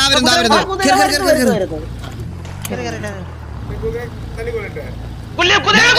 വരുന്നു ദാ വരുന്നു കേറ്, കേറ്, കേറ്, കേറ്, കേറ്. കേറി, കേറി, കേറി. കുതിര കുതിര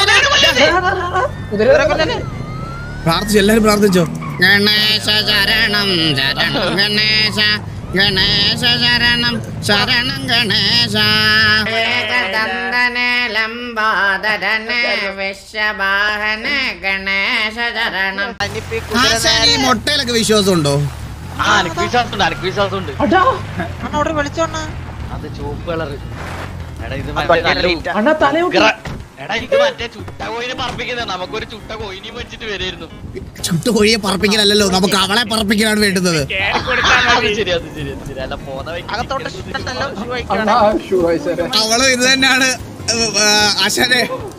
കുതിര കുതിര പ്രാർത്ഥിച്ചു എല്ലാരും പ്രാർത്ഥിച്ചോ ഗണേശ ശരണം ശരണം ഗണേശ ഗണേശ ശരണം ശരണം ഗണേശ ഏകദന്തനെ ലംബോദരനെ വിശ്വവാഹന ഗണേശ ശരണം ഇനിയിപ്പോ ഈ കുതിര ആശാന് ഈ നേരെ- മുട്ടയിലൊക്കെ വിശ്വാസമുണ്ടോ ആ എനിക്ക് വിശ്വാസമുണ്ട് എനിക്ക് വിശ്വാസമുണ്ട് അണ്ണാ, അവിടെ വിളിച്ചോണ്ണ അത് ചുവപ്പ് കളറ് എടാ ഇത് മറ്റേ നല്ല ഉഗ്ര എടാ ഇത് മറ്റേ ചുട്ട കോയിനെ പറപ്പിക്കുന്നത് നമുക്കൊരു ചുട്ട കോയിനെയും വെച്ചിട്ട് വരായിരുന്നു ചുട്ടു കോഴിയെ പറപ്പിക്കലല്ലോ നമുക്ക് അവളെ പറപ്പിക്കലാണ് വേണ്ടുന്നത് അത് ശരി അത് ശരി അത് ശരി അല്ല പോന്ന അകത്തോട്ട് വഴിക്ക് ഇഷ്ടമല്ലോ ഷൂ അയക്കാണ് അവളും ഇത് തന്നെയാണ് ആശാനെ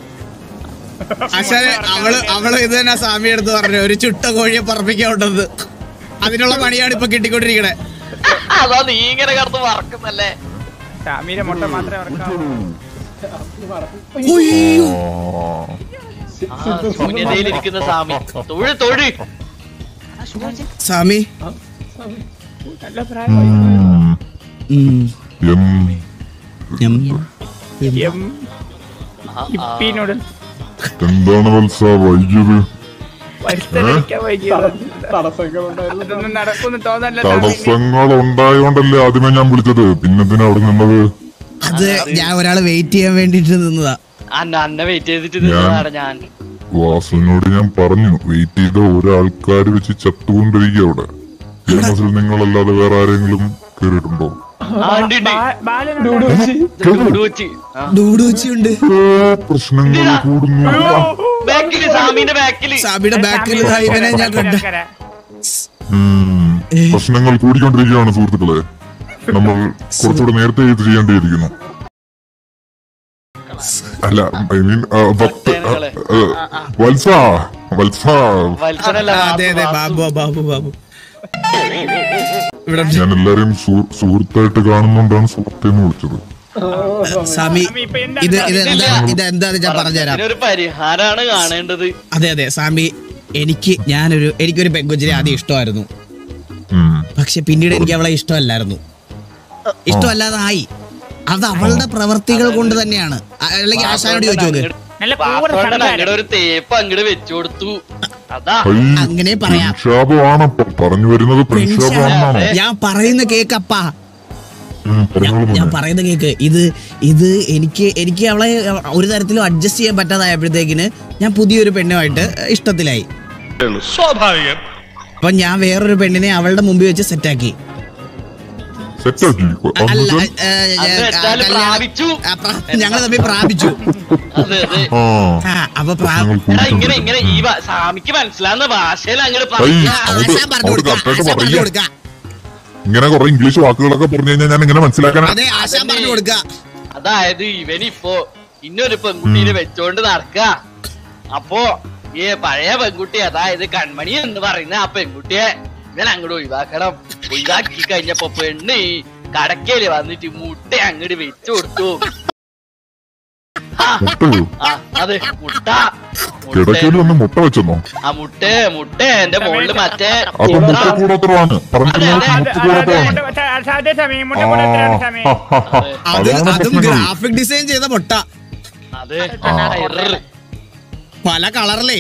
ആശാനെ അവള് അവള് ഇത് തന്നെ സ്വാമി എടുത്ത് പറഞ്ഞു ഒരു ചുട്ട കോഴിയെ പറപ്പിക്കാനുണ്ടെന്ന് അതിനുള്ള പണിയാണ് ഇപ്പൊ കിട്ടിക്കൊണ്ടിരിക്കണേ അതാ നീ ഇങ്ങനെ കിടന്ന് വറക്കുന്നല്ലേ ഷാമീരെ മുട്ട മാത്രമേ ഇറക്കാവൂ ഉയ്യോ. ആ ശൂന്യതയിലിരിക്കുന്ന സ്വാമി തൊഴു തൊഴു സ്വാമി നല്ല പ്രായം ഉം. എം ഞം. എം ഇപ്പി നൂഡിൽ എന്താണ് വത്സ വൈകിയത് പരിസ്ഥിതിക്കാൻ വൈകിയത് അതൊന്നും നടക്കുമെന്ന് തോന്നല്ല തടസ്സങ്ങൾ ഉണ്ടായോണ്ടല്ലേ ആദ്യമേ ഞാൻ വിളിച്ചത് പിന്നെന്തിനാ അവിടെ നിന്നത് അത് ഞാൻ ഒരാളെ വെയിറ്റ് ചെയ്യാൻ വേണ്ടിട്ട് നിന്നതാ അന്ന അന്ന വെയിറ്റ് ചെയ്തിട്ട് നിന്നതാണ് ഞാൻ വാസുവിനോട് ഞാൻ പറഞ്ഞു വെയിറ്റ് ചെയ്ത ഒരാൾക്കാർ വെച്ച് ചത്തുകൊണ്ടിരിക്കുക അവിടെ ഈ ബസ്സിൽ നിങ്ങളല്ലാതെ വേറെ ആരെങ്കിലും കേറിയിട്ടുണ്ടോ ആ, ഉണ്ട്, ഉണ്ട്. ബാലനോട് ഇത് ഡൂഡു വെച്ച്. ആ. ഡൂഡ് വെച്ചുണ്ട് ഏ, പ്രശ്നങ്ങൾ കൂടുന്നു ബാക്കില് സ്വാമിന്റെ ബാക്കില് സ്വാമിയുടെ ബാക്കിൽ ഇവനെ ഞാൻ കണ്ട ഉം, പ്രശ്നങ്ങൾ കൂടിക്കൊണ്ടിരിക്കുകയാണ് സുഹൃത്തുക്കളെ നമ്മൾ കുറച്ചുകൂടെ നേരത്തെ ഇത് ചെയ്യേണ്ടിയിരിക്കുന്നു അല്ല ഐ മീൻ ഭക്തജനങ്ങളെ. വത്സ വത്സ വത്സനല്ല ആ, അതെ അതെ ബാബു ബാബു ബാബു ഇവിടെ ഉണ്ട്. ഞാൻ എല്ലാരെയും സുഹൃ- സുഹൃത്തായിട്ട് കാണുന്നോണ്ടാണ് സുഹൃത്തേന്ന് വിളിച്ചത് സ്വാമി ഇപ്പൊ എന്താണ് ഇത് ഇത് എന്താ ഇത് എന്താന്ന് ഞാൻ പറഞ്ഞുതരാം ഇതിനൊരു പരിഹാരാണ് കാണേണ്ടത് അതെ അതെ സ്വാമി എനിക്ക് ഞാനൊരു എനിക്കൊരു പെങ്കൊച്ചിനെ ആദ്യം ഇഷ്ടമായിരുന്നു ഉം. പക്ഷെ പിന്നീട് എനിക്ക് അവളെ ഇഷ്ടമല്ലായിരുന്നു ഇഷ്ടമല്ലാതെ ആയി അത് അവളുടെ പ്രവർത്തികൾ കൊണ്ട് തന്നെയാണ് അ- അല്ലെങ്കിൽ ആശാനോട് ചോദിച്ചു നോക്ക് നല്ല പൂവർ അങ്ങടെ ഒരു തേപ്പ് അങ്ങട് വെച്ചു കൊടുത്തു അതാ ഐ, അങ്ങനെ പറയാം പെൺശാപമാണ് പ- പറഞ്ഞു വരുന്നത് പെൺശാപമാണെന്നാണോ ഞാൻ പറയുന്ന കേക്കപ്പാ ഉം, പറഞ്ഞോളൂ ഞാൻ മോനെ. പറയുന്ന കേക്ക് ഇത് ഇത് എനിക്ക് എനിക്ക് അവളെ ഒരു തരത്തിലും അഡ്ജസ്റ്റ് ചെയ്യാൻ പറ്റാതായപ്പോഴത്തേക്കിന് ഞാൻ പുതിയൊരു പെണ്ണുമായിട്ട് ഇഷ്ടത്തിലായി സ്വാഭാവികം അപ്പൊ ഞാൻ വേറൊരു പെണ്ണിനെ അവളുടെ മുമ്പിൽ വെച്ച് സെറ്റാക്കി സെറ്റാക്കി അല്ല എന്നിട്ട് ഏ, ഏ, അത് വെച്ചാല് കല്യാണം- പ്രാപിച്ചു. ആ, പ്ര- ഞങ്ങൾ തമ്മിൽ പ്രാപിച്ചു അതെ അതെ ആ ആ അപ്പൊ പ്രാ- പ്രശ്നങ്ങൾ എടാ ഇങ്ങനെ കൂടിക്കൊണ്ടിരിക്കുന്നു. ഇങ്ങനെ ഈ ഭാ- സ്വാമിക്ക് മനസ്സിലാവുന്ന ഭാഷയിൽ അങ്ങോട്ട് ഐ, പറയാ അങ്ങോട്ട് ആശാൻ പറഞ്ഞു അങ്ങോട്ട് കൊടുക്കാം കറക്റ്റായിട്ട് ആശാൻ പറഞ്ഞു പറയാ കൊടുക്കാം ഇങ്ങനെ കുറെ ഇംഗ്ലീഷ് വാക്കുകളൊക്കെ പറഞ്ഞു കഴിഞ്ഞാൽ ഞാൻ ഇങ്ങനെ മനസ്സിലാക്കണം അതെ ആശാൻ പറഞ്ഞു കൊടുക്കാം അതായത് ഇവനിപ്പോ ഇന്നൊരു പെൺകുട്ടീനെ വെച്ചോണ്ട് നടക്ക അപ്പോ ഈ പഴയ പെൺകുട്ടി അതായത് കൺമണി എന്ന് പറയുന്ന ആ പെൺകുട്ടിയെ ഇവൻ അങ്ങോട്ട് ഒഴിവാക്കണം ഒഴിവാക്കി കഴിഞ്ഞപ്പോ പെണ്ണ് ഈ കടക്കയില് വന്നിട്ട് മുട്ട അങ്ങോട്ട് വെച്ചു കൊടുത്തു ആ, മുട്ടയോ ആ, അതെ മുട്ട മുട്ട കിടക്കയിൽ വന്ന് മുട്ട വെച്ചെന്നോ ആ മുട്ട മുട്ട എന്റെ മോളില് മറ്റേ അത് മുട്ട കൂടോത്രമാണ് പറഞ്ഞിരുന്നത് അതെ, മുട്ട കൂടോത്രമാണ് അതേ സമയം മുട്ട കൂടെ സമയം അത് അതാണ് അതും പ്രശ്നങ്ങൾ ഗ്രാഫിക് ഡിസൈൻ ചെയ്ത മുട്ട അതെ ഇറ. പല കളറിലേ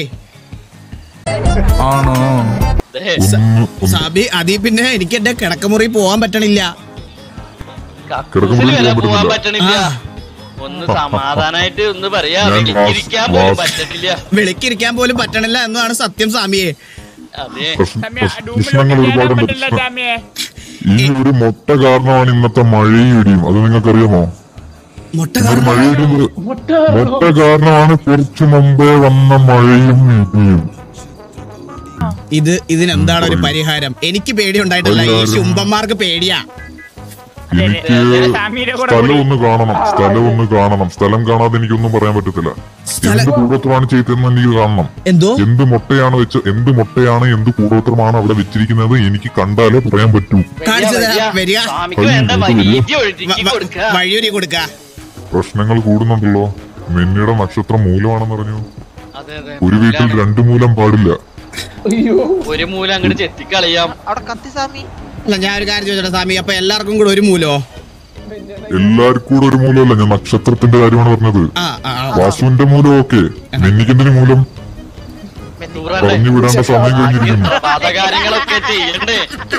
ആണോ അതെ. ഒന്ന് ഒന്ന് സാബി അതീ പിന്നെ എനിക്ക് എന്റെ കിടക്കമുറി പോവാൻ പറ്റണില്ല കക്കൂസിൽ വരെ പോവാൻ പറ്റണില്ല ആ. ഒന്ന് സമാധാനായിട്ട് ഒന്ന് പറയാ ഞാൻ വെളിക്കിരിക്കാൻ വാസ്- പോലും വാസ്- പറ്റത്തില്ല വിളിക്കിരിക്കാൻ പോലും പറ്റണില്ല എന്നതാണ് സത്യം സ്വാമിയെ അതെ പ്രശ്ന- സമയ പ്രശ്ന- പ്രശ്നങ്ങൾ ഒരുപാടുണ്ട് പറ്റില്ല സമയെ ഈ ഒരു മുട്ട കാരണമാണ് ഇന്നത്തെ മഴയും ഇടിയും അത് നിങ്ങൾക്കറിയാമോ മുട്ട ഒരു കാരണം മഴയുടെ മുട്ട കാരണമാണ് കുറച്ചു മുമ്പേ വന്ന മഴയും ഇടിയും ഇത് ഇതിനെന്താണ് ഒരു പരിഹാരം എനിക്ക് പേടി ഉണ്ടായിട്ടല്ല ഈ പരിഹാരം. ശുംഭന്മാർക്ക് പേടിയാ എനിക്ക് സ്വാമിയുടെ കൂടെ സ്ഥലം ഒന്ന് കാണണം സ്ഥലം ഒന്ന് കാണണം സ്ഥലം കാണാതെ എനിക്കൊന്നും പറയാൻ പറ്റത്തില്ല സ്ഥലം- എന്ത് കൂടോത്രമാണ് ചെയ്തതെന്ന് എനിക്ക് കാണണം എന്തോ എന്ത് മുട്ടയാണ് വെച്ച് എന്ത് മുട്ടയാണ് എന്ത് കൂടോത്രമാണ് അവിടെ വെച്ചിരിക്കുന്നത് എനിക്ക് കണ്ടാലേ പറയാൻ പറ്റൂ കാണിച്ചു തരാം. വരിക. സ്വാമിക്ക് വേണ്ട വരിക. വൈദ്യ ഒഴുക്കി കൊടുക്ക വഴിയൊരു കൊടുക്ക പ്രശ്നങ്ങൾ കൂടുന്നുണ്ടല്ലോ മെന്നിയുടെ നക്ഷത്രം മൂലമാണെന്ന് പറഞ്ഞു അതെ അതെ ഒരു വീട്ടിൽ മൂലാണ്. രണ്ടു മൂലം പാടില്ല ഒരു മൂലം അങ്ങോട്ട് ചെത്തിക്കളയാം അവിടെ കത്തി സ്വാമി അല്ല ഞാൻ ഒരു കാര്യം ചോദിച്ചോട്ടെ സ്വാമി അപ്പൊ എല്ലാവർക്കും കൂടെ ഒരു മൂലോ എല്ലാവർക്കും കൂടെ ഒരു മൂലമല്ല ഞാൻ നക്ഷത്രത്തിന്റെ കാര്യമാണ് പറഞ്ഞത് ആ ആ ആ. വാസുവിന്റെ മൂലം ഓക്കെ നിന്നിക്കെന്തിന് മൂലം ടൂറല്ലേ പറഞ്ഞു വിടേണ്ട സമയം കഴിഞ്ഞിരിക്കുന്നു പാതകാര്യങ്ങളൊക്കെ ചെയ്യണ്ടേ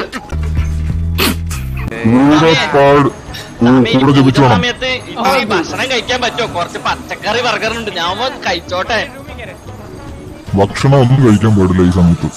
കൂടെ പാട് സ്വാമി, കൂടെ ഈ ജപിച്ചു വേണം സമയത്ത് ഇത്തിരി ഭക്ഷണം കഴിക്കാൻ പറ്റുമോ കുറച്ച് പച്ചക്കറി വർഗറുണ്ട് ഞാൻ ഒന്ന് കഴിച്ചോട്ടെ ഭക്ഷണം ഒന്നും കഴിക്കാൻ പാടില്ല ഈ സമയത്ത്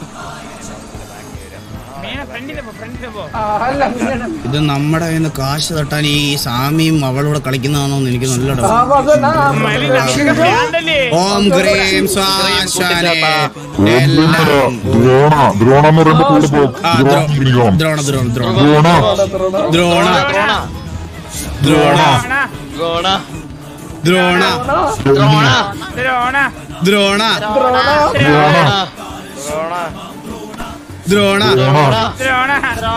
മേന ഫ്രണ്ടിലെ പോ ഫ്രണ്ടിലെ പോ ഇത് നമ്മുടെ കയ്യിൽ നിന്ന് കാശ് തട്ടാൻ ഈ സ്വാമിയും അവളോട് കളിക്കുന്നതാണോന്ന് എനിക്ക് നല്ല doubt. മലി നമുക്ക് ഭ്രാന്തല്ലേ ഓം ക്രീം സ്വാശാനേ ഓം എല്ലാം ദ്രോണ ദ്രോണ എന്ന് പറയുമ്പോ കൂടെ പോ ആ, ദ്രോണ ദ്രോ- പിടിക്കണം ദ്രോണ ദ്രോണ ദ്രോണ ദ്രോണ ദ്രോണ ദ്രോണ ദ്രോണ ദ്രോണ ദ്രോണ ദ്രോണ ദ്രോണ ദ്രോണ ദ്രോണ ദ്രോണ ദ്രോണ ദ്രോണ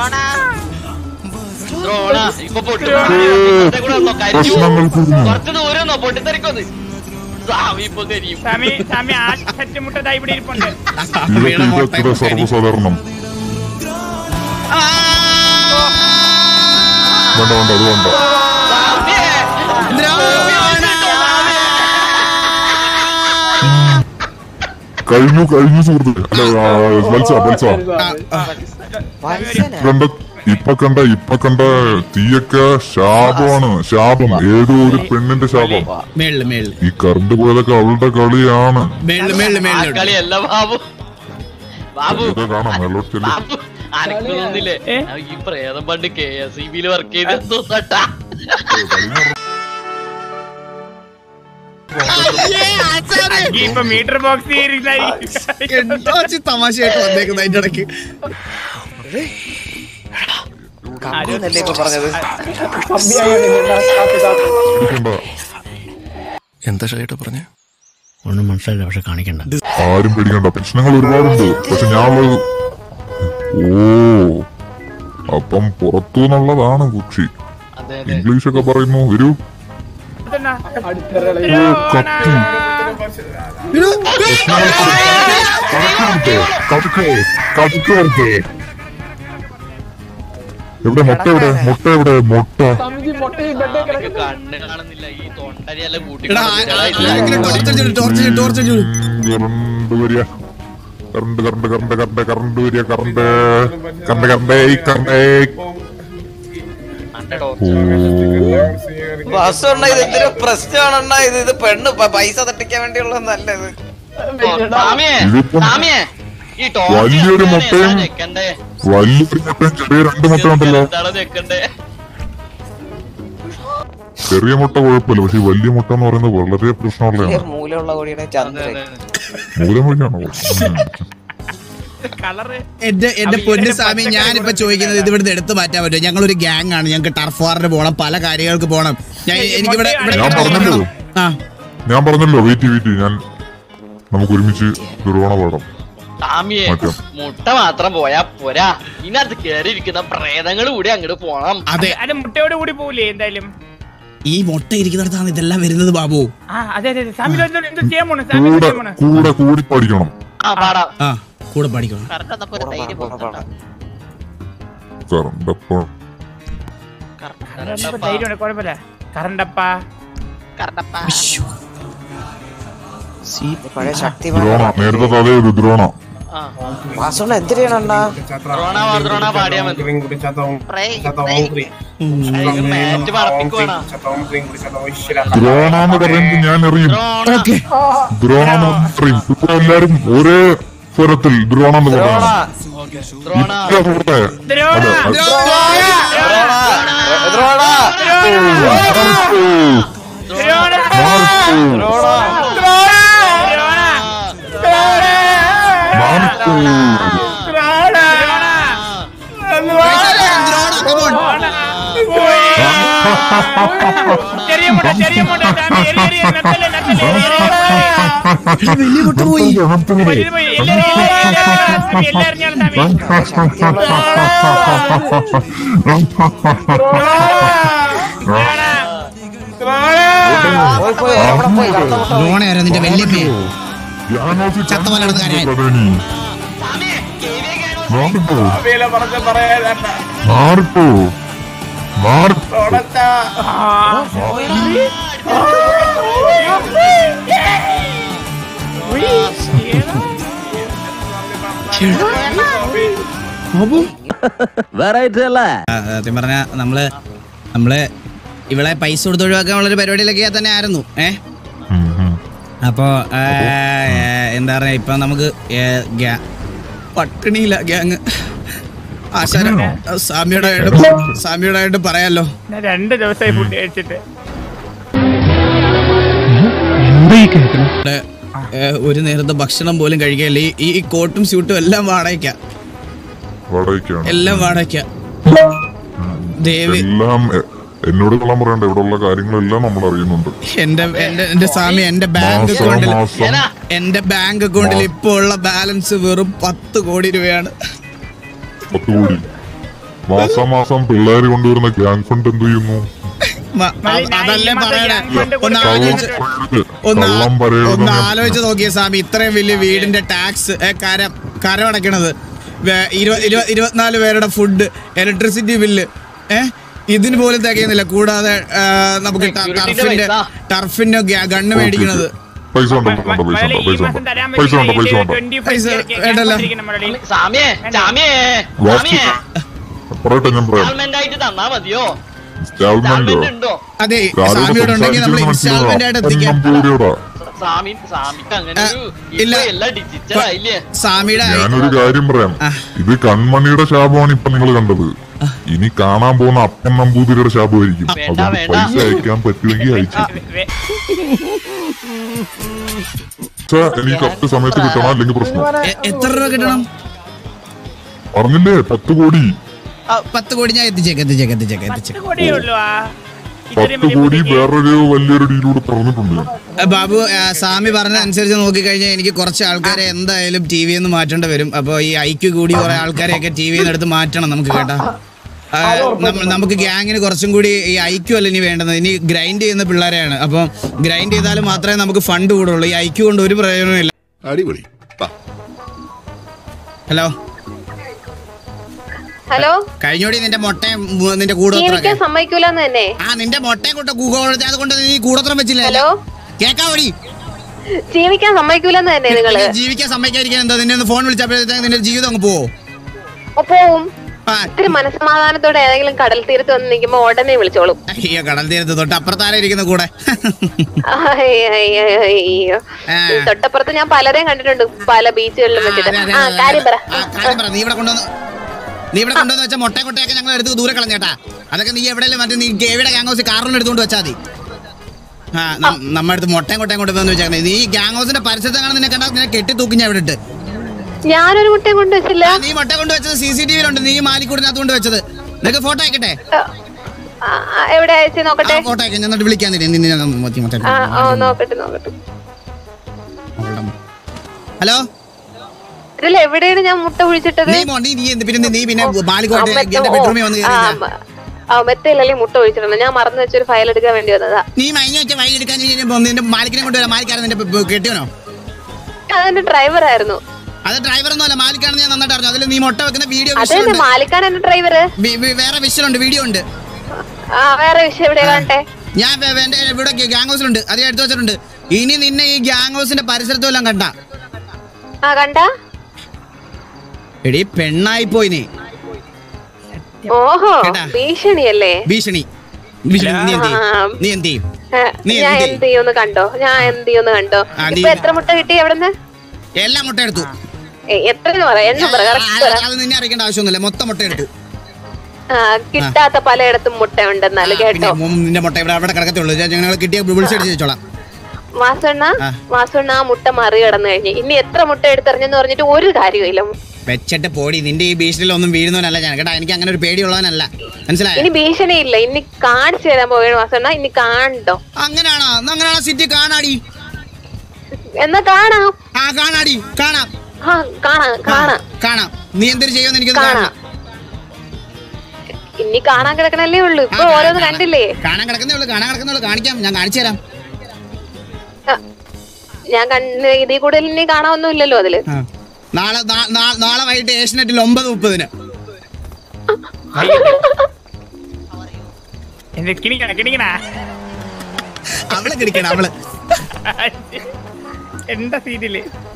ദ്രോണ ഇപ്പൊ പൊട്ടും ഇപ്പത്തെ കൂടെ വന്നോ, കരിഞ്ഞു. പ്രശ്നങ്ങൾ കൂടുന്നു കുറച്ച് ദൂരം വന്നോ പൊട്ടിത്തെറിക്കൊന്ന് സ്വാമി ഇപ്പൊ കരിയും സ്വാമി സ്വാമി ആ ചറ്റുമുട്ടതാ ഇവിടെ ഇരിപ്പുണ്ട് ഇതൊക്കെ ഇതെത്ര സർവ്വസാധാരണം വേണ്ട വേണ്ട അത് വേണ്ട സ്വാമിയേ, കഴിഞ്ഞു കഴിഞ്ഞു സുഹൃത്ത് അല്ല ആ, വത്സ വത്സ കണ്ട ഇപ്പൊ കണ്ട ഇപ്പൊ കണ്ട തീയൊക്കെ ശാപമാണ് ശാപം ഏതോ ഒരു പെണ്ണിന്റെ ശാപം മേളില് മേളില് ഈ കറണ്ട് പോയതൊക്കെ അവളുടെ കളിയാണ് മേളില് മേളില് ആ മേളില് കളിയല്ല ബാബു ബാബു ഇതൊക്കെ കാണാം മേലോട്ട് ചെല്ലു ബാബു അനക്കൊന്നില്ലേ ഏ? ഈ പ്രേതം പണ്ട് കെ എസ് ഇ ബിയിൽ വർക്ക് ചെയ്ത് തോന്നട്ടാ ഈ ഇപ്പൊ മീറ്റർ ബോക്സ് ഇരിക്കുന്നതായിരിക്കും എന്തോ ചി തമാശയായിട്ട് വന്നേക്കുന്ന അതിന്റെ ഇടയ്ക്ക് ഇരിക്കണ്ട. എന്താ ഷൈട്ട് പറഞ്ഞേ ഒന്നും മനസ്സിലായില്ല പക്ഷെ കാണിക്കണ്ട ആരും പേടിക്കണ്ട പ്രശ്നങ്ങൾ ഒരുപാടുണ്ട് പക്ഷെ ഞാനുള്ളത് ഓ അപ്പം പുറത്തു നിന്നുള്ളതാണ് കുക്ഷി അതെ അതെ ഇംഗ്ലീഷ് ഒക്കെ പറയുന്നു ഒരു ഇതെന്നാ? ഓ കത്തി കടുക്കേ കടുക്കേ എവിടെ മുട്ട എവിടെ മുട്ട എവിടെ മുട്ട സ്വാമിക്ക് കണ്ണ് കാണുന്നില്ല ഈ തൊണ്ടരിയെല്ലാം കൂട്ടി എടാ ആ- ആ- ആരെങ്കിലും ടോർച്ച് അടിച്ചിട്ട് ടോർച്ച് അടിച്ചിട്ട് ടോർച്ച് അടിച്ചിട്ട് കറണ്ട് വരിക current current current current current വരിക കറണ്ട് കറണ്ട് കറണ്ടേ കറണ്ടേ ഓ വാസുണ്ണ ഇത് എന്തൊരു പ്രശ്നമാണ് ഇത് ഇത് പെണ്ണ് പ- പൈസ തട്ടിക്കാൻ വേണ്ടിയുള്ള നല്ലത് സ്വാമിയെ ഇതിപ്പം സ്വാമിയെ ഈ വലിയൊരു മുട്ടയും- ഞെക്കണ്ടേ വലിയൊരു മുട്ടയും ചെറിയ രണ്ട് മുട്ട ഉണ്ടല്ലോ എന്താണ് ഞെക്കണ്ടേ ചെറിയ മുട്ട കുഴപ്പമില്ല പക്ഷെ ഈ വലിയ മുട്ട എന്ന് പറയുന്നത് വളരെ പ്രശ്നമുള്ളതാണ് മൂലമുള്ള കോടിയുടെ അതെ, ചന്ദ്രൻ അതെ. മൂലം വഴിയാണോ കളറ് എന്റെ എന്റെ അപ്പൊ പൊന്നു ഇതിന്റെ സ്വാമി പച്ചക്കറി ഞാനിപ്പോ കൂടെ ചോദിക്കുന്നത് ഇത് ഇവിടുന്ന് എടുത്തു മാറ്റാൻ പറ്റുമോ ഞങ്ങളൊരു ഗ്യാങ് ആണ് ഞങ്ങൾക്ക് ടർഫ് വാറിന് പോകണം പല കാര്യങ്ങൾക്ക് പോകണം ഞാൻ എനിക്കിവിടെ ഇവിടെ ഞാൻ പറഞ്ഞല്ലോ ആ ഞാൻ പറഞ്ഞല്ലോ വെയിറ്റ് വെയിറ്റ് ഞാൻ നമുക്ക് ഒരുമിച്ച് ദുർവണ പാടാം സ്വാമിയെ മാറ്റാം. മുട്ട മാത്രം പോയാ പോരാ ഇതിനകത്ത് കേറിയിരിക്കുന്ന പ്രേതങ്ങൾ കൂടി അങ്ങോട്ട് പോണം അതെ അത് മുട്ടയോട് കൂടി പോവില്ലേ എന്തായാലും ഈ മുട്ട ഇരിക്കുന്നിടത്താണ് ഇതെല്ലാം വരുന്നത് ബാബു ആ അതെ അതെ അതെ സ്വാമി എന്തോ എന്തോ ചെയ്യാൻ പോണു സ്വാമി കൂടെ ചെയ്യാൻ പോണു കൂടെ കൂടി പഠിക്കണം ആ പാടാം ആ കൂടെ പഠിക്കണം കറണ്ട് വന്നപ്പോ ഒരു ധൈര്യം പോകുന്നുണ്ടോ കറണ്ടപ്പോ കറണ്ടപ്പ ധൈര്യമുണ്ട് കുഴപ്പമില്ല കറണ്ടപ്പ കറണ്ടപ്പാ പഴയ ശക്തി ദ്രോണ നേരത്തെ തലയത് ദ്രോണ ആ വാസുണ്ണ എന്തിനാണ് ദ്രോണ വാ, ദ്രോണ പാടിയാ മതി പ്രേ മാറ്റ് പറപ്പിക്കുവാണോ ദ്രോണ എന്ന് പറയുമ്പോൾ ഞാൻ അറിയും ദ്രോണ ഓക്കെ ദ്രോണ എന്ന് പറയും ഇപ്പൊ എല്ലാരും ഒരേ സ്വരത്തിൽ ദ്രോണ എന്ന് പറയണം ദ്രോണ ഇല്ല സുഹൃത്തെ ദ്രോണ അതെ അത് ദ്രോണ മാറിപ്പോ. ദ്രോണ മാറിപ്പോ. ദ്രോണ മാറിപ്പോ. ദ്രോണ ചെറിയ മുട്ട ചെറിയ മുട്ട സ്വാമി എരി എരി നത്തല്ലേ നത്തല്ലേ വലിയ മുട്ട പോയി വലുത് പോയി എല്ലാരും സ്വാമി എല്ലാരും ഞാൻ സ്വാമി പോയി പോയി എവിടെ പോയി കറുത്ത മുട്ട പോയി. ദ്രോണയാരോ നിന്റെ വല്യപ്പേ ധ്യാനോസി ചത്തമലയുടെ കാര്യം. പ്രധാനി സ്വാമിയെ, KVA gang മാറിപ്പോ സ്വാമിയിലെ പറഞ്ഞ പറയാനല്ല മാറിപ്പോ മാറി ഓടച്ചാ ആ, സത്യം പറഞ്ഞ നമ്മള് നമ്മള് ഇവളെ പൈസ കൊടുത്ത് ഒഴിവാക്കാനുള്ള ഒരു പരിപാടിയിലൊക്കെ തന്നെ ആയിരുന്നു ഏ ഉം, ഉം. അപ്പോ ആ, ഏ, എന്താ പറയാ ഇപ്പൊ നമുക്ക് ഏ, ഗ്യാ- പട്ടിണിയില്ല ഗ്യാങ് ആശാന സാമിയുടെ സാമിയുടെ ആയിട്ട് പറയാലോ ഞാൻ രണ്ട് ദിവസമായി ഫുഡ് കഴിച്ചിട്ട് ഇവിടെ, ഏ, ഒരു നേരത്തെ ഭക്ഷണം പോലും കഴിക്കാനില്ല ഈ- ഈ ഈ കോട്ടും സ്യൂട്ടും എല്ലാം വാടകയ്ക്ക വാടകയ്ക്കാണ് എല്ലാം വാടകയ്ക്ക ദേവി എല്ലാം എ- എന്നോട് കള്ളം പറയണ്ട ഇവിടെ ഉള്ള കാര്യങ്ങളെല്ലാം നമ്മൾ അറിയുന്നുണ്ട് എന്റെ എന്റെ എന്റെ സ്വാമി എന്റെ ബാങ്ക് മാസം അക്കൗണ്ടിൽ മാസം എന്റെ ബാങ്ക് അക്കൗണ്ടിൽ ഇപ്പോൾ ഉള്ള ബാലൻസ് വെറും പത്ത് കോടി രൂപയാണ് പത്ത് കോടി മാസാമാസം പിള്ളേര് കൊണ്ടുവരുന്ന ഗ്യാങ് ഫണ്ട് എന്ത് ചെയ്യുന്നു മ- മതി, ഞാൻ അതല്ലേ ഈ മാസം പറയണേ ഗ്യാങ് ഫണ്ട് ഒന്ന് കള്ളം ആലോചിച്ച് പറയരുത് ഒന്ന് കള്ളം ആ- പറയരുത് ഒന്ന് ഞാൻ- ആലോചിച്ച് നോക്കിയ സ്വാമി ഇത്രയും വലിയ വീടിന്റെ ടാക്സ് കരം കരം അടയ്ക്കണത് വേ- ഇരുപ- ഇരുപ- ഇരുപത്തിനാല് പേരുടെ ഫുഡ് ഇലക്ട്രിസിറ്റി ബില്ല് ഏ ഇതിന് പോലും തികയുന്നില്ല കൂടാതെ ആ, നമുക്ക് ട- Security ന്റെ ടർഫിന്റെ പൈസ. ടർഫിന്റെ ഗണ്ണ് മേടിക്കണത് പൈസ ഉണ്ടോ ഉണ്ടോ പൈസ മലയാളി ഉണ്ടോ ഈ പൈസ മാസം ഉണ്ടോ തരാൻ പൈസ ഉണ്ടോ പൈസ പറ്റില്ല ഉണ്ടോ ട്വന്റി പൈസ ഫൈവ് വേണ്ടല്ലോ. മലയാളി സാമിയെ സാമിയെ വാസ്തു സാമിയെ പറയട്ടെ ഞാൻ പറയാം ഇൻസ്റ്റാൾമെന്റ് ആയിട്ട് തന്നാ മതിയോ ഇൻസ്റ്റാൾമെന്റോ ഇൻസ്റ്റാൾമെന്റ് ഉണ്ടോ അതെ രാവിലെ സ്വാമിയോട് ഉണ്ടെങ്കിൽ നമ്മൾ ഇൻസ്റ്റാൾമെന്റ് ആയിട്ട് എത്തിക്കാം സംസാരിച്ചോടാ സാമി സാമിക്ക് അങ്ങനെ ആ, ഒരു ഇല്ല. ഇപ്പൊ എല്ലാം ഡിജിറ്റൽ ആയില്ലേ സ്വാമിയുടെ ഞാനൊരു കാര്യം പറയാം ആ. ഇത് കൺമണിയുടെ ശാപമാണ് ഇപ്പൊ നിങ്ങൾ കണ്ടത് ഇനി കാണാൻ പോകുന്ന അപ്പൻ നമ്പൂതിരിയുടെ ശാപമായിരിക്കും വേണ്ട, അതുകൊണ്ട് വേണ്ട. പൈസ അയക്കാൻ പറ്റുമെങ്കിൽ അയച്ചു പൈസ എനിക്ക് കറക്റ്റ് സമയത്ത് കിട്ടണം അല്ലെങ്കിൽ പ്രശ്നം എ- എത്ര രൂപ കിട്ടണം പറഞ്ഞില്ലേ പത്ത് കോടി ആ, പത്ത് കോടി ഞാൻ എത്തിച്ചേക്കാം എത്തിച്ചേക്കാം എത്തിച്ചേക്കാം പത്ത് എത്തിച്ചേക്കാം കോടിയേ ഉള്ളൂ ആ ഇത്രയും പത്ത് വലിയ കോടി ബുദ്ധിക്ക് വേറൊരു വലിയൊരു ഡീലൂടെ പറഞ്ഞിട്ടുണ്ട് ആ, ബാബു ആ, സ്വാമി പറഞ്ഞ അനുസരിച്ച് നോക്കിക്കഴിഞ്ഞാൽ എനിക്ക് കുറച്ച് ആൾക്കാരെ എന്തായാലും ടി വിയിൽ നിന്ന് മാറ്റേണ്ടി വരും അപ്പോൾ ഈ ഐക്യു കൂടി കുറെ ആൾക്കാരെയൊക്കെ ടി വിയിൽ നിന്ന് എടുത്ത് മാറ്റണം നമുക്ക് കേട്ടാ ആ, നമ്മ- നമുക്ക് ഗ്യാങ്ങിന് കുറച്ചും കൂടി ഈ ഐക്യു അല്ല ഇനി വേണ്ടത് ഇനി ഗ്രൈൻഡ് ചെയ്യുന്ന പിള്ളേരെയാണ് അപ്പം ഗ്രൈൻഡ് ചെയ്താൽ മാത്രമേ നമുക്ക് ഫണ്ട് കൂടുള്ളൂ ഈ ഐക്യു കൊണ്ട് ഒരു പ്രയോജനവും ഇല്ല അടിപൊളി ഹലോ ഹലോ കഴിഞ്ഞോടി നിന്റെ മുട്ടയും ഉം, നിന്റെ കൂടോത്രം ജീവിക്കാൻ സമ്മതിക്കൂലെന്ന് തന്നെ ആ നിന്റെ മുട്ടയും കൊണ്ട് കൂടോത്രം അതുകൊണ്ട് നീ കൂടോത്രം വെച്ചില്ലേ ഹലോ കേക്കാവടി ജീവിക്കാൻ സമ്മതിക്കൂലെന്ന് തന്നെ നിങ്ങള് പിന്നെ ജീവിക്കാൻ സമ്മതിക്കാതിരിക്കാൻ എന്താ നിന്നെ ഒന്ന് ഫോൺ വിളിച്ചപ്പോഴത്തേക്ക് നിന്റെ ജീവിതം അങ്ങ് പോവോ ഓ, പോവും ആ ഇത്തിരി മനസ്സമാധാനത്തോടെ ഏതെങ്കിലും കടൽ തീരത്ത് വന്ന് നിൽക്കുമ്പോ ഉടനെ വിളിച്ചോളും അയ്യോ കടൽ തീരത്ത് തൊട്ട് അപ്പുറത്താരെ ഇരിക്കുന്ന കൂടെ അയ്യ, അയ്യ, അയ്യോ. ആ. ഈ തൊട്ടപ്പുറത്ത് ഞാൻ പലരെയും കണ്ടിട്ടുണ്ട് പല ബീച്ചുകളിലും ആ, വെച്ചിട്ട് അതെ, അതെ, ആ അതെ, കാര്യം പറ ആ, കാര്യം പറ നീ ഇവിടെ കൊണ്ടുവന്ന് നീ ഇവിടെ കൊണ്ടുവന്ന് വെച്ച മുട്ട കൊട്ടയൊക്കെ ഞങ്ങൾ എടുത്ത് ദൂരെ കളഞ്ഞേട്ടാ അതൊക്കെ നീ എവിടെയല്ലേ മറ്റേ നീ ഗേവിയുടെ ഗ്യാങ് ഹൗസ് കാറിൽ എടുത്തുകൊണ്ട് വെച്ചാൽ മതി ആ നം- നമ്മ അടുത്ത് മുട്ടയും കൊട്ടയും കൊണ്ടുവന്ന് വെച്ചേക്കണേ നീ ഗ്യാങ് ഹൗസിന്റെ പരിസരത്താണ് നിന്നെ കണ്ടാൽ നിന്നെ കെട്ടി തൂക്കി ഞാൻ ഇവിടെ ഇട്ട് ഞാനൊരു മുട്ടയും കൊണ്ട് വെച്ചില്ല ആ, നീ മുട്ട കൊണ്ട് വെച്ചത് സി സി ടി വിയിലുണ്ട് നീ മാലിക്കൂടിനകത്ത് കൊണ്ട് വെച്ചത് നിനക്ക് ഫോട്ടോ അയക്കട്ടെ ആ, ആ, എവിടെ അയച്ചു നോക്കട്ടെ ഫോട്ടോ അയക്കാം ഞാൻ എന്നിട്ട് വിളിക്കാൻ തരും നിന്നെ ഞാൻ മതി, മുട്ട ആ ഓ നോക്കട്ടെ നോക്കട്ടെ ഹലോ ഇതിൽ എവിടെയാണ് ഞാൻ മുട്ട ഒഴിച്ചിട്ടത് നീ മോ- നീ നീ എന്ത് പിന്നെ നീ പിന്നെ ആ, മാലിക്കോട്ടെ മെത്ത- എന്റെ ഓ, ബെഡ്റൂമിൽ വന്ന് ആ, കയറി മ- ആ മെത്തയിലല്ലേ മുട്ട ഒഴിച്ചിട്ടുണ്ട് ഞാൻ മറന്നു വെച്ചൊരു ഫയൽ എടുക്കാൻ വേണ്ടി വന്നതാ നീ മയങ്ങി വെച്ച വഴി എടുക്കാൻ കഴിഞ്ഞപ്പോ നിന്റെ മാലിക്കിനെ കൊണ്ടുവരാം മാലിക്കാരൻ നിന്റെ പ് പ് കെട്ടിയനോ അതെന്റെ ഡ്രൈവർ ആയിരുന്നു അത് ഡ്രൈവർ ഒന്നുമല്ല മാലിക്കാണെന്ന് ഞാൻ നന്നായിട്ട് അറിഞ്ഞു അതിൽ നീ മുട്ട വെക്കുന്ന വീഡിയോ അതെ വിഷയം മാലിക്കാണ് എന്റെ ഡ്രൈവർ വേറെ വിഷയമുണ്ട് വീഡിയോ ഉണ്ട് ആ വേറെ വിഷയം എവിടെ കാണട്ടെ ഞാൻ വേ- വേ- എന്റെ ഇവിടെ ഗ്യാങ് ഹൗസിലുണ്ട് അത് ഞാൻ എടുത്തു വെച്ചിട്ടുണ്ട് ഇനി നിന്നെ ഈ ഗ്യാങ് ഹൗസിന്റെ പരിസരത്തും എല്ലാം കണ്ട ആ കണ്ട എടി പെണ്ണായി പോയി നീ ഓഹോ കേട്ടാ? ഭീഷണിയല്ലേ ഭീഷണി ഭീഷണി നീ എന്ത് ചെയ്യും? ആ. നീ എന്ത് ചെയ്യും ഏ, നീ ഞാൻ എന്ത് എന്ത് ചെയ്യുമെന്ന് കണ്ടോ ഞാൻ എന്ത് ചെയ്യുമെന്ന് കണ്ടോ ആ, നീ- ഇപ്പൊ എത്ര മുട്ട കിട്ടി എവിടെന്ന് എല്ലാ മുട്ട എടുത്തു എത്രന്ന് പറ എണ്ണം പറ കറക്റ്റ് പറ അത് നിന്നെ അറിയിക്കേണ്ട ആവശ്യമൊന്നുമില്ല മൊത്തം മുട്ട എടുത്തു ആ, കിട്ടാത്ത പലയിടത്തും മുട്ട ഉണ്ടെന്നാല് പിന്നെ കേട്ടോ മു- നിന്റെ മുട്ട ഇവിടെ അവിടെ കിടക്കത്തുള്ളൂ ഞങ്ങൾ കിട്ടിയ വിളിച്ചടിച്ച് വെച്ചോളാം വാസുണ്ണ ആ. വാസുണ്ണ ആ മുട്ട മറികടന്നു കഴിഞ്ഞ് ഇനി എത്ര മുട്ട എടുത്തെറിഞ്ഞെന്ന് പറഞ്ഞിട്ട് ഒരു കാര്യമില്ല വെച്ചിട്ട് പോടി നിന്റെ ഈ ഭീഷണിയിലൊന്നും വീഴുന്നവനല്ല ഞാൻ കേട്ടാ എനിക്ക് അങ്ങനെ ഒരു പേടിയുള്ളവനല്ല മനസ്സിലായോ ഇനി ഭീഷണിയില്ല ഇനി കാണിച്ചു തരാൻ പോവുകയാണ് വാസുണ്ണ ഇനി കാണണ്ടോ അങ്ങനാണോ എന്നാ അങ്ങനെയാണോ സിറ്റി കാണാടി എന്നാ കാണാം ആ കാണാടി കാണാം ആ കാണാം കാണാം കാണാം നീ എന്തൊരു ചെയ്യുമെന്ന് എനിക്ക് കാണാം ഇനി കാണാൻ കിടക്കണല്ലേ ഉള്ളൂ ഇപ്പൊ ഓരോന്ന് കണ്ടില്ലേ കാണാൻ കിടക്കുന്നേ ഉള്ളൂ കാണാൻ കിടക്കുന്നേ ഉള്ളൂ കാണിക്കാം ഞാൻ കാണിച്ചു തരാം ആ, ഞാൻ കണ്ണ് ഇതിൽ കൂടുതൽ ഇനി കാണാനൊന്നും ഇല്ലല്ലോ അതില് ആ. നാളെ നാ- നാ- നാളെ വൈകിട്ട് ഏഷ്യനെറ്റിൽ ഒമ്പത് മുപ്പതിന് എന്ത് കിണിക്കണ കിണിക്കണ അവള് കിടിക്കണം അവള് എന്റെ സീറ്റില്